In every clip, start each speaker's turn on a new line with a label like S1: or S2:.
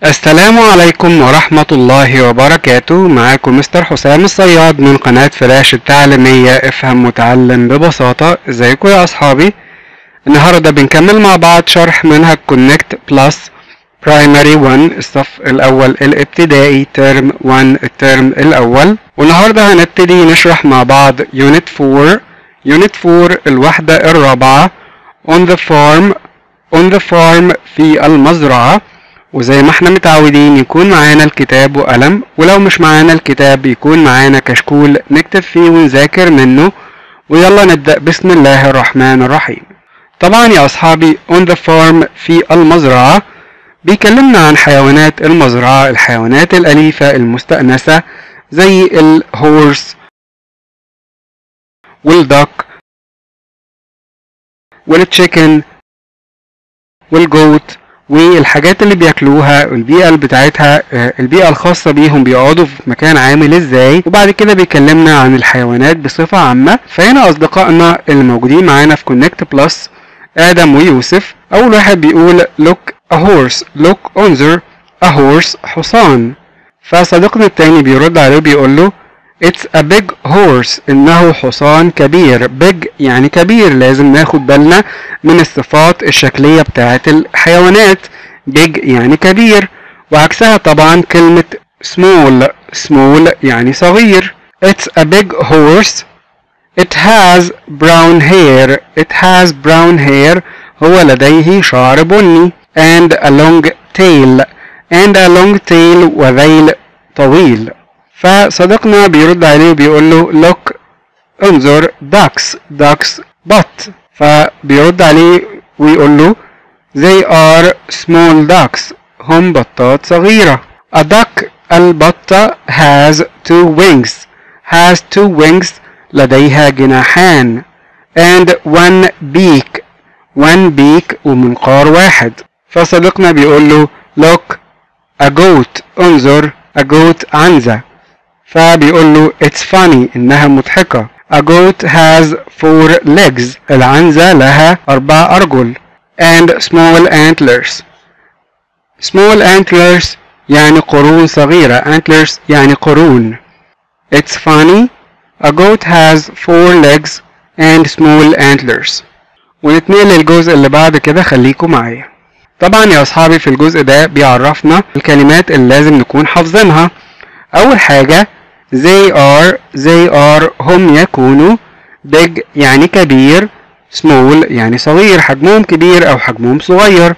S1: السلام عليكم ورحمة الله وبركاته معاكم مستر حسام الصياد من قناة فلاش التعليمية افهم وتعلم ببساطة ازيكم يا اصحابي النهاردة بنكمل مع بعض شرح منهج كونكت بلس برايمري 1 الصف الاول الابتدائي ترم 1 الترم الاول والنهاردة هنبتدي نشرح مع بعض يونت 4 يونت 4 الوحدة الرابعة on the farm on the farm في المزرعة وزي ما احنا متعودين يكون معانا الكتاب وقلم ولو مش معانا الكتاب يكون معانا كشكول نكتب فيه ونذاكر منه ويلا نبدأ بسم الله الرحمن الرحيم طبعا يا أصحابي on the farm في المزرعة بيكلمنا عن حيوانات المزرعة الحيوانات الأليفة المستأنسة زي الهورس والدك والتشيكن والجوت والحاجات اللي بياكلوها البيئة اللي بتاعتها البيئة الخاصة بيهم بيقعدوا في مكان عامل ازاي وبعد كده بيكلمنا عن الحيوانات بصفة عامة فهنا أصدقائنا اللي موجودين معانا في كونكت بلس آدم ويوسف أول واحد بيقول look a horse look انظر a horse حصان فصديقنا التاني بيرد عليه بيقول له It's a big horse إنه حصان كبير big يعني كبير لازم ناخد بالنا من الصفات الشكلية بتاعت الحيوانات big يعني كبير وعكسها طبعا كلمة small small يعني صغير It's a big horse It has brown hair It has brown hair هو لديه شعر بني and a long tail and a long tail وذيل طويل فصديقنا بيرد عليه وبيقول له look انظر ducks ducks بط فبيرد عليه ويقول له they are small ducks هم بطات صغيرة a duck البطة has two wings has two wings لديها جناحان and one beak one beak ومنقار واحد فصديقنا بيقول له look a goat انظر a goat عنزة فبيقول له it's funny إنها مضحكة a goat has four legs العنزة لها أربع أرجل and small antlers small antlers يعني قرون صغيرة antlers يعني قرون it's funny a goat has four legs and small antlers ونتنقل للجزء اللي بعد كده خليكم معايا طبعا يا أصحابي في الجزء ده بيعرفنا الكلمات اللي لازم نكون حافظينها أول حاجة they are they are هم يكونوا big يعني كبير small يعني صغير حجمهم كبير أو حجمهم صغير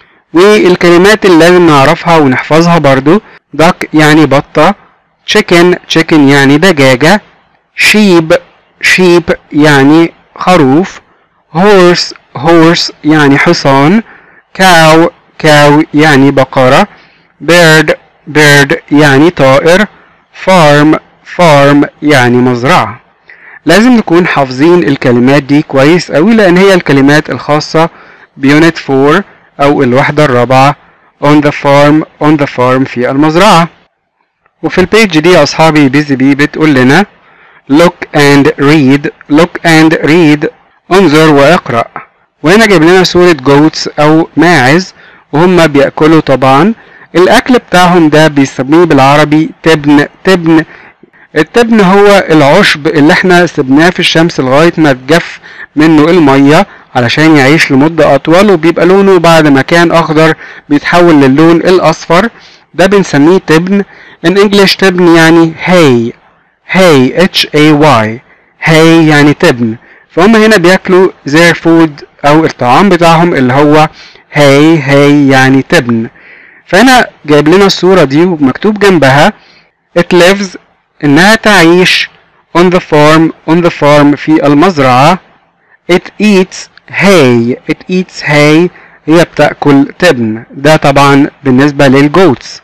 S1: والكلمات اللي لازم نعرفها ونحفظها برضو duck يعني بطة chicken chicken يعني دجاجة sheep sheep يعني خروف horse horse يعني حصان cow cow يعني بقرة bird bird يعني طائر farm farm يعني مزرعة لازم نكون حافظين الكلمات دي كويس قوي لان هي الكلمات الخاصة بيونت 4 او الوحدة الرابعة on the farm on the farm في المزرعة وفي البيج دي يا اصحابي بيزي بي بتقول لنا look and read look and read انظر واقرأ وهنا جايب لنا صورة جوتس او ماعز وهم بيأكلوا طبعا الاكل بتاعهم ده بيسميه بالعربي تبن تبن التبن هو العشب اللي احنا سبناه في الشمس لغاية ما تجف منه المية علشان يعيش لمدة أطول وبيبقى لونه بعد ما كان أخضر بيتحول للون الأصفر ده بنسميه تبن in English تبن يعني hay hay H A Y hay يعني تبن فهم هنا بياكلوا their food أو الطعام بتاعهم اللي هو hay hay يعني تبن فهنا جايب لنا الصورة دي ومكتوب جنبها it lives إنها تعيش on the farm on the farm في المزرعة it eats hay it eats hay هي بتأكل تبن ده طبعا بالنسبة للجوتس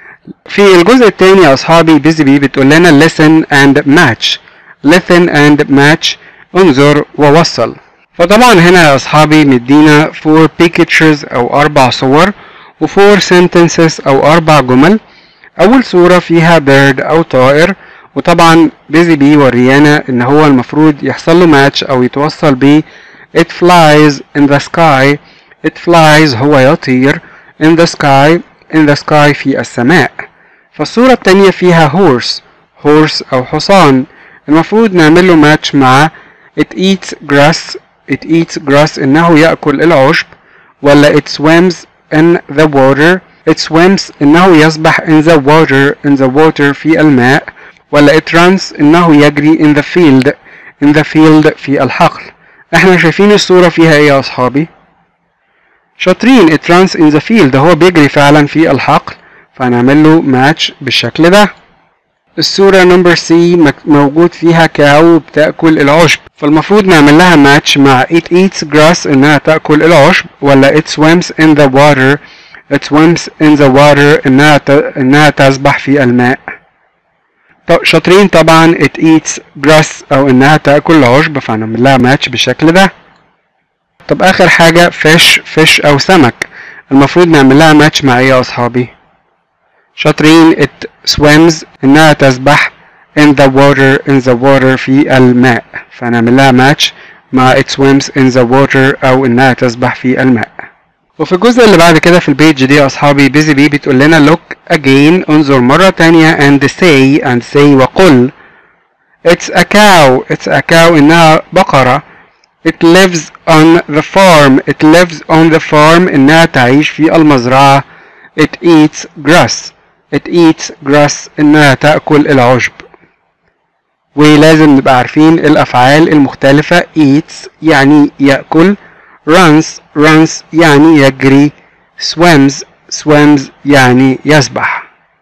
S1: في الجزء الثاني يا أصحابي بيزي بي بتقول لنا listen and match listen and match انظر ووصل فطبعا هنا يا أصحابي مدينا four pictures أو أربع صور و four sentences أو أربع جمل أول صورة فيها bird أو طائر وطبعا بيزي بي وريانا إن هو المفروض يحصل له ماتش أو يتوصل بيه it flies in the sky it flies هو يطير in the sky in the sky في السماء فالصورة التانية فيها horse horse أو حصان المفروض نعمل له ماتش مع it eats grass it eats grass إنه يأكل العشب ولا it swims in the water it swims إنه يسبح in the water in the water في الماء ولا it runs إنه يجري in the field in the field في الحقل احنا شايفين الصورة فيها ايه يا اصحابي شاطرين it runs in the field هو بيجري فعلا في الحقل فهنعمل له ماتش بالشكل ده الصورة نمبر سي موجود فيها كاو بتاكل العشب فالمفروض نعمل لها ماتش مع it eats grass انها تاكل العشب ولا it swims in the water it swims in the water انها ت... انها تسبح في الماء طب شاطرين طبعا it eats grass او انها تاكل العشب فهنعمل لها ماتش بالشكل ده طب اخر حاجة fish fish او سمك المفروض نعمل لها ماتش مع ايه يا اصحابي شاطرين it swims انها تسبح in the water in the water في الماء فنعمل لها ماتش مع it swims in the water او انها تسبح في الماء وفي الجزء اللي بعد كده في البيج دي يا اصحابي بيزي بي بتقول لنا look again انظر مرة تانية and say and say وقل it's a cow it's a cow انها بقرة it lives on the farm it lives on the farm انها تعيش في المزرعة it eats grass it eats grass انها تأكل العشب ولازم نبقى عارفين الافعال المختلفة eats يعني يأكل runs runs يعني يجري swims swims يعني يسبح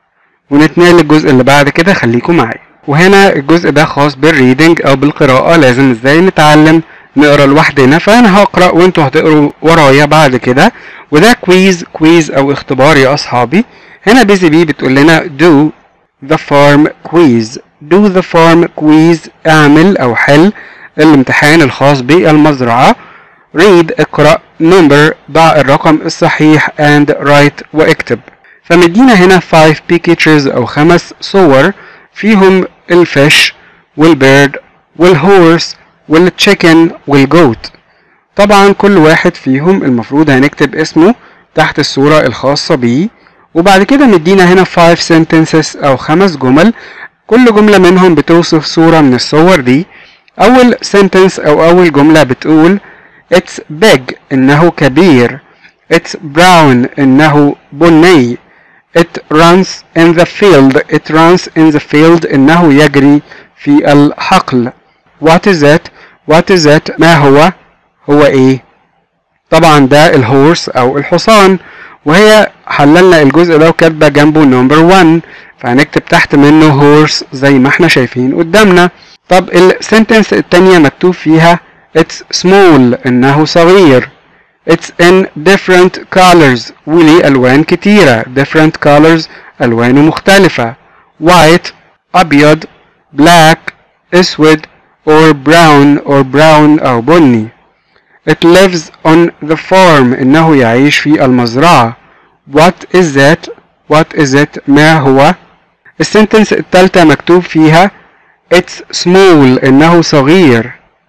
S1: ونتنقل للجزء اللي بعد كده خليكم معايا وهنا الجزء ده خاص بالريدنج او بالقراءة لازم ازاي نتعلم نقرا لوحدنا فانا هقرا وانتوا هتقروا ورايا بعد كده وده كويز كويز او اختبار يا اصحابي هنا بيزي بي بتقول لنا do the farm quiz do the farm quiz اعمل او حل الامتحان الخاص بالمزرعة read اقرأ number ضع الرقم الصحيح and write واكتب فمدينا هنا 5 pictures او خمس صور فيهم الفيش والبيرد والهورس والتشيكن والجوت طبعا كل واحد فيهم المفروض هنكتب اسمه تحت الصورة الخاصة بيه وبعد كده مدينا هنا 5 sentences او خمس جمل كل جملة منهم بتوصف صورة من الصور دي اول sentence او اول جملة بتقول It's big إنه كبير It's brown إنه بني It runs in the field It runs in the field إنه يجري في الحقل What is it What is it ما هو هو إيه طبعا ده الهورس أو الحصان وهي حللنا الجزء ده وكاتبة جنبه نمبر 1 فهنكتب تحت منه هورس زي ما احنا شايفين قدامنا طب السنتنس التانية مكتوب فيها It's small إنه صغير It's in different colors وليه ألوان كتيرة different colors ألوانه مختلفة white أبيض black أسود or brown or brown أو بني It lives on the farm إنه يعيش في المزرعة What is that What is it ما هو السنتنس التالتة مكتوب فيها It's small إنه صغير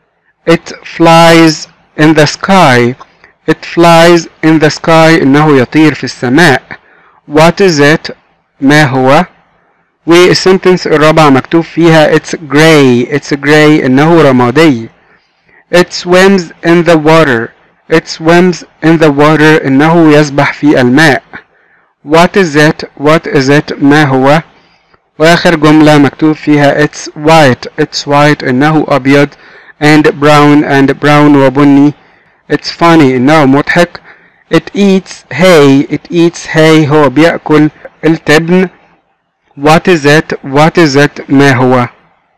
S1: It flies in the sky. It flies in the sky إنه يطير في السماء. What is it? ما هو؟ والسنتنس الرابعة مكتوب فيها It's gray. It's gray إنه رمادي. It swims in the water. It swims in the water إنه يسبح في الماء. What is it? What is it? ما هو؟ وآخر جملة مكتوب فيها It's white. It's white إنه أبيض. and brown and brown وبني it's funny إنه مضحك it eats hay it eats hay هو بيأكل التبن what is it what is it ما هو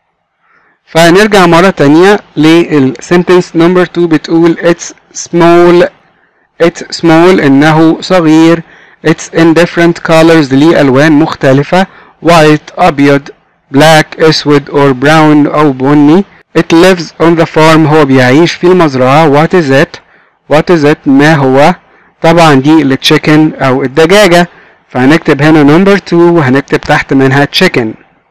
S1: فنرجع مرة تانية للسنتنس نمبر 2 بتقول it's small it's small إنه صغير it's in different colors ليه ألوان مختلفة white أبيض black أسود or brown أو بني It lives on the farm هو بيعيش في المزرعة What is it What is it ما هو طبعا دي التشيكن أو الدجاجة فهنكتب هنا number 2 وهنكتب تحت منها chicken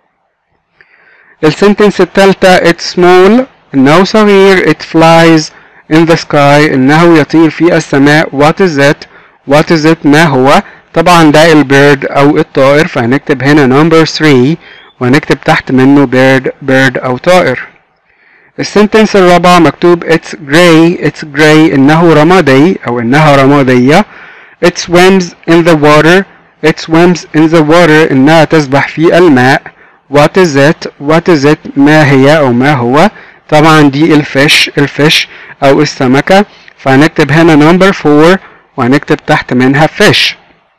S1: السنتنس التالتة It's small إنه صغير It flies in the sky إنه يطير في السماء What is it What is it ما هو طبعا ده البيرد او الطائر فهنكتب هنا نمبر 3 وهنكتب تحت منه بيرد بيرد او طائر السنتنس الرابعة مكتوب it's gray it's gray انه رمادي او انها رمادية it swims in the water it swims in the water انها تسبح في الماء what is it what is it ما هي او ما هو طبعا دي الفيش الفيش او السمكة فهنكتب هنا number 4 وهنكتب تحت منها fish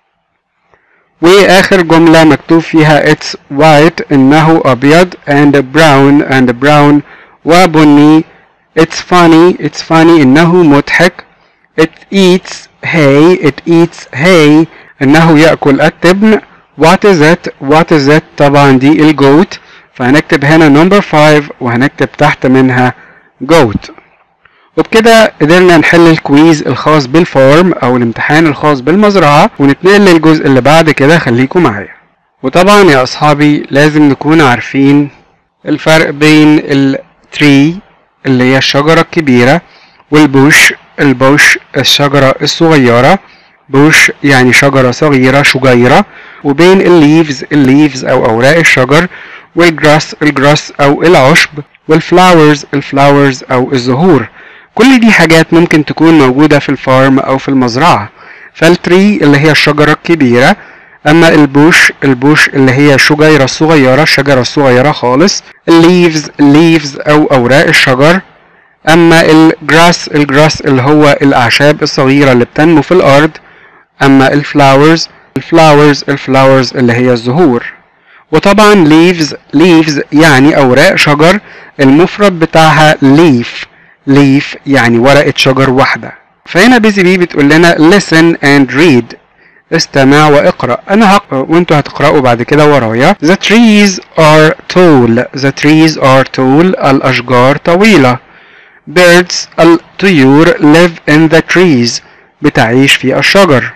S1: واخر جملة مكتوب فيها it's white انه ابيض and brown and brown وبني it's funny it's funny انه مضحك it eats hay it eats hay انه يأكل التبن what is it what is it طبعا دي الجوت فهنكتب هنا number 5 وهنكتب تحت منها goat وبكده قدرنا نحل الكويز الخاص بالفارم او الامتحان الخاص بالمزرعة ونتنقل للجزء اللي بعد كده خليكم معايا وطبعا يا اصحابي لازم نكون عارفين الفرق بين التري اللي هي الشجرة الكبيرة والبوش البوش الشجرة الصغيرة بوش يعني شجرة صغيرة شجيرة وبين الليفز الليفز أو أوراق الشجر والجراس الجراس أو العشب والفلاورز الفلاورز أو الزهور كل دي حاجات ممكن تكون موجودة في الفارم أو في المزرعة فالتري اللي هي الشجرة الكبيرة أما البوش البوش اللي هي الشجيرة الصغيرة الشجرة الصغيرة خالص الليفز الليفز أو أوراق الشجر أما الجراس الجراس اللي هو الأعشاب الصغيرة اللي بتنمو في الأرض أما الفلاورز الفلاورز الفلاورز اللي هي الزهور وطبعا leaves leaves يعني أوراق شجر المفرد بتاعها leaf leaf يعني ورقة شجر واحدة فهنا بيزي بي بتقول لنا listen and read استمع واقرأ أنا هقرأ وانتوا هتقرأوا بعد كده ورايا The trees are tall The trees are tall الأشجار طويلة Birds الطيور live in the trees بتعيش في الشجر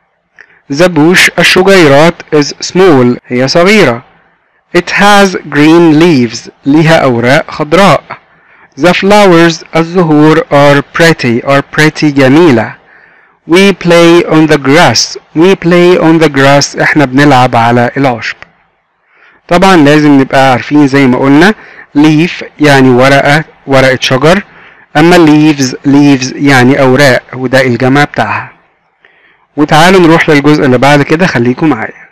S1: The bush الشجيرات is small هي صغيرة It has green leaves ليها أوراق خضراء The flowers الزهور are pretty are pretty جميلة We play on the grass We play on the grass احنا بنلعب على العشب طبعا لازم نبقى عارفين زي ما قلنا leaf يعني ورقة ورقة شجر أما leaves leaves يعني أوراق وده الجمع بتاعها وتعالوا نروح للجزء اللي بعد كده خليكم معايا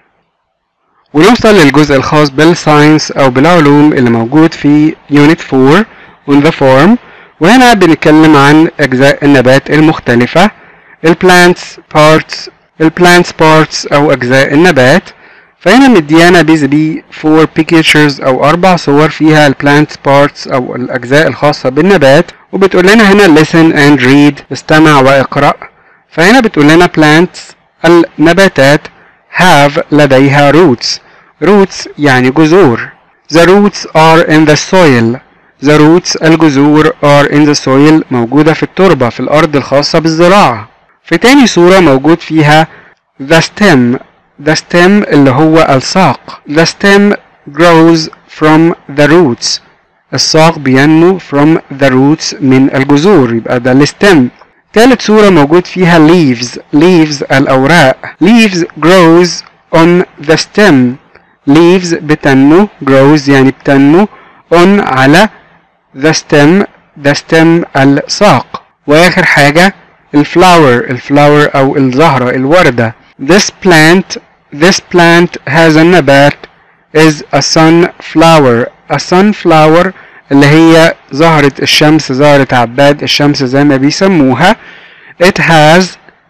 S1: ونوصل للجزء الخاص بالساينس أو بالعلوم اللي موجود في Unit 4 on the form وهنا بنتكلم عن أجزاء النبات المختلفة البلانتس بارتس البلانتس بارتس أو أجزاء النبات فهنا مديانا بيز بي فور pictures أو أربع صور فيها البلانتس بارتس أو الأجزاء الخاصة بالنبات وبتقول لنا هنا listen and read استمع واقرأ فهنا بتقول لنا plants النباتات have لديها roots roots يعني جذور the roots are in the soil the roots الجذور are in the soil موجودة في التربة في الأرض الخاصة بالزراعة في تاني صورة موجود فيها the stem the stem اللي هو الساق the stem grows from the roots الساق بينمو from the roots من الجذور يبقى ده الستم تالت صورة موجود فيها leaves leaves الأوراق leaves grows on the stem leaves بتنمو grows يعني بتنمو on على the stem the stem الساق وآخر حاجة الفلاور الفلاور أو الزهرة الوردة this plant this plant has a نبات is a sunflower a sunflower اللي هي زهرة الشمس زهرة عباد الشمس زي ما بيسموها it has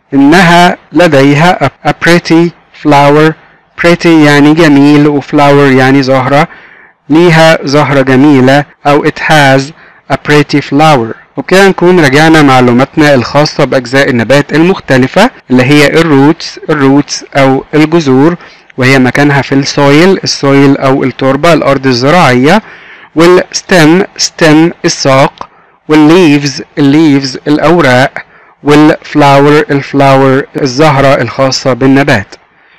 S1: إنها لديها a pretty flower pretty يعني جميل و flower يعني زهرة ليها زهرة جميلة أو it has a pretty flower وبكده نكون رجعنا معلوماتنا الخاصة بأجزاء النبات المختلفة اللي هي الروتس الروتس أو الجذور وهي مكانها في السويل السويل أو التربة الأرض الزراعية والستم ستم الساق والليفز الليفز الأوراق والفلاور الفلاور الزهرة الخاصة بالنبات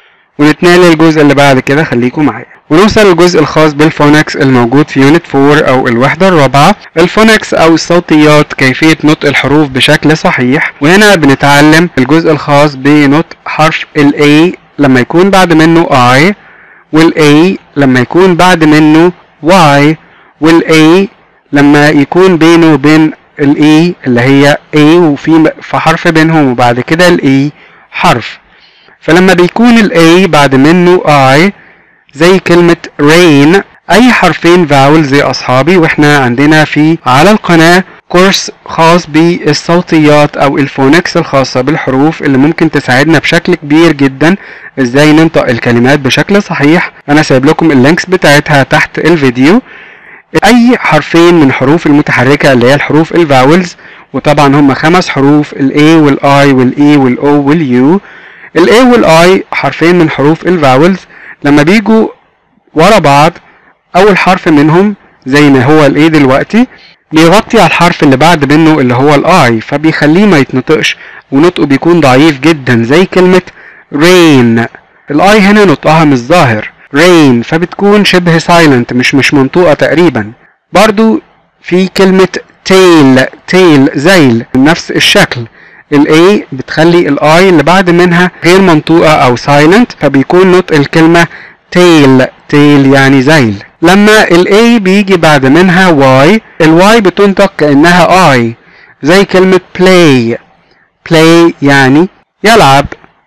S1: ونتنقل للجزء اللي بعد كده خليكم معايا ونوصل للجزء الخاص بالفونكس الموجود في يونت 4 او الوحدة الرابعة الفونكس او الصوتيات كيفية نطق الحروف بشكل صحيح وهنا بنتعلم الجزء الخاص بنطق حرف ال A لما يكون بعد منه I والاي لما يكون بعد منه Y والاي لما يكون بينه وبين الاي اللي هي A وفي في حرف بينهم وبعد كده الاي حرف فلما بيكون الاي بعد منه I زي كلمة rain اي حرفين فاولز يا اصحابي واحنا عندنا في على القناة كورس خاص بالصوتيات او الفونكس الخاصة بالحروف اللي ممكن تساعدنا بشكل كبير جدا ازاي ننطق الكلمات بشكل صحيح انا سايب لكم اللينكس بتاعتها تحت الفيديو اي حرفين من حروف المتحركة اللي هي الحروف الفاولز وطبعا هم خمس حروف ال A وال I وال E وال O وال U ال A وال I حرفين من حروف الفاولز لما بيجوا ورا بعض اول حرف منهم زي ما هو ال A دلوقتي بيغطي على الحرف اللي بعد منه اللي هو الاي فبيخليه ما يتنطقش ونطقه بيكون ضعيف جدا زي كلمة rain الاي هنا نطقها مش ظاهر rain فبتكون شبه سايلنت مش مش منطوقة تقريبا برضو في كلمة tail tail زيل نفس الشكل الاي بتخلي الاي اللي بعد منها غير منطوقة او سايلنت فبيكون نطق الكلمة tail tail يعني زيل لما ال A بيجي بعد منها Y ال Y بتنطق كأنها I زي كلمة play play يعني يلعب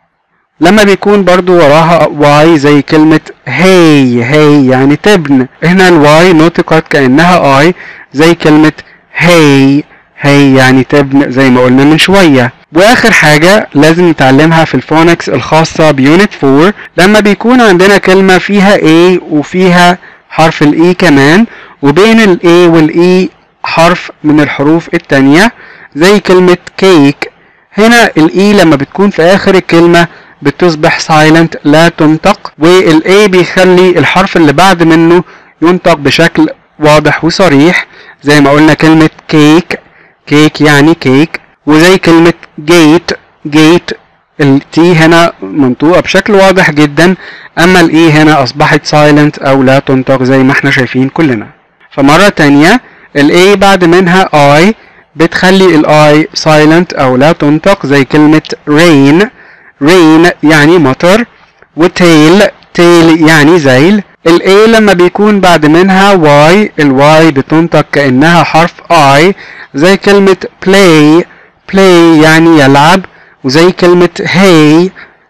S1: لما بيكون برضو وراها Y زي كلمة hey hey يعني تبن هنا ال Y نطقت كأنها I زي كلمة hey hey يعني تبن زي ما قلنا من شوية واخر حاجة لازم نتعلمها في الفونكس الخاصة بيونت 4 لما بيكون عندنا كلمة فيها A وفيها حرف الاي كمان وبين الاي والاي حرف من الحروف التانية زي كلمة كيك هنا الاي لما بتكون في اخر الكلمة بتصبح سايلنت لا تنطق والاي بيخلي الحرف اللي بعد منه ينطق بشكل واضح وصريح زي ما قلنا كلمة كيك كيك يعني كيك وزي كلمة جيت جيت التي هنا منطوقة بشكل واضح جدا اما الاي هنا اصبحت سايلنت او لا تنطق زي ما احنا شايفين كلنا فمرة تانية الاي بعد منها اي بتخلي الاي سايلنت او لا تنطق زي كلمة rain rain يعني مطر وتيل تيل يعني زيل الاي لما بيكون بعد منها واي الواي بتنطق كأنها حرف اي زي كلمة play play يعني يلعب وزي كلمة hey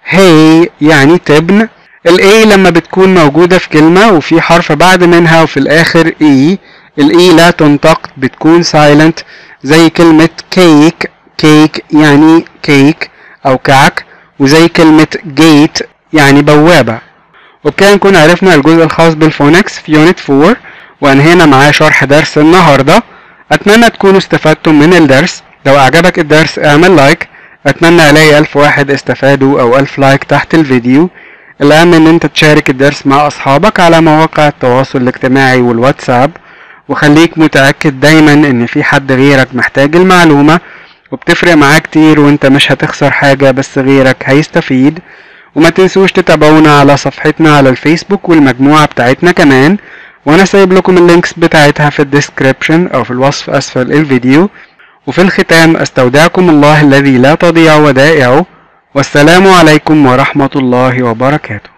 S1: hey يعني تبن الاي لما بتكون موجودة في كلمة وفي حرف بعد منها وفي الاخر اي الاي لا تنطق بتكون silent زي كلمة كيك كيك يعني كيك او كعك وزي كلمة جيت يعني بوابة وبكده نكون عرفنا الجزء الخاص بالفونكس في يونت 4 وانهينا معاه شرح درس النهاردة اتمنى تكونوا استفدتم من الدرس لو اعجبك الدرس اعمل لايك اتمنى الاقي الف واحد استفادوا او الف لايك تحت الفيديو الاهم ان انت تشارك الدرس مع اصحابك على مواقع التواصل الاجتماعي والواتساب وخليك متأكد دايما ان في حد غيرك محتاج المعلومة وبتفرق معاه كتير وانت مش هتخسر حاجة بس غيرك هيستفيد وما تنسوش تتابعونا على صفحتنا على الفيسبوك والمجموعة بتاعتنا كمان وانا سايب لكم اللينكس بتاعتها في الديسكريبشن او في الوصف اسفل الفيديو وفي الختام استودعكم الله الذي لا تضيع ودائعه والسلام عليكم ورحمة الله وبركاته